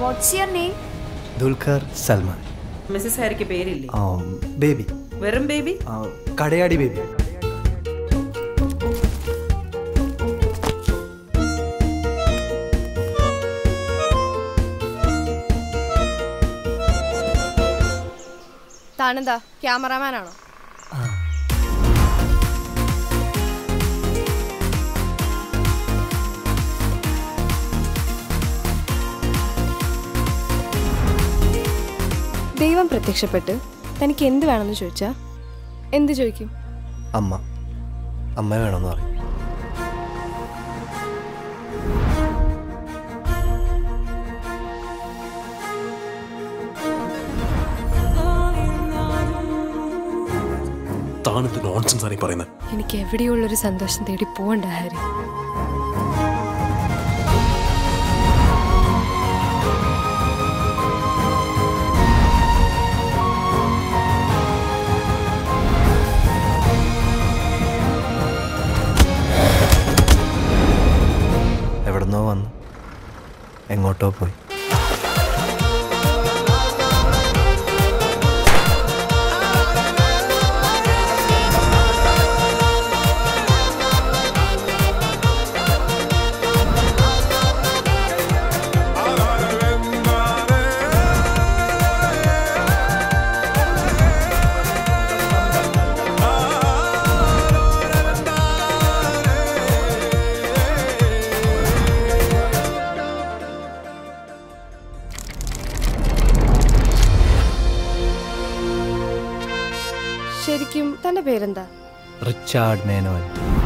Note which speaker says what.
Speaker 1: watts your name
Speaker 2: Dulquer Salmaan
Speaker 3: missus ഹാരിക്ക് പേരില്ലേ
Speaker 2: baby
Speaker 3: വെറും ബേബി
Speaker 2: കടയാടി ബേബി
Speaker 4: താനെന്താ ക്യാമറാമാനാണോ ദൈവം പ്രത്യക്ഷപ്പെട്ട് തനിക്ക് എന്ത് വേണമെന്ന് ചോദിച്ചാ എന്ത് ചോദിക്കും
Speaker 2: അമ്മ അമ്മ വേണമെന്ന് പറയും
Speaker 5: താനെന്ത് നോൺസെൻസ് ആണ് ഈ പറയുന്നത്
Speaker 4: എനിക്ക് എവിടെയുള്ളൊരു സന്തോഷം തേടി പോകണ്ട ഹാരി
Speaker 2: എവിടുന്നോ വന്നു എങ്ങോട്ടോ പോയി
Speaker 4: ശരിക്കും തന്റെ പേരെന്താ
Speaker 2: റിച്ചാർഡ് മേനോൻ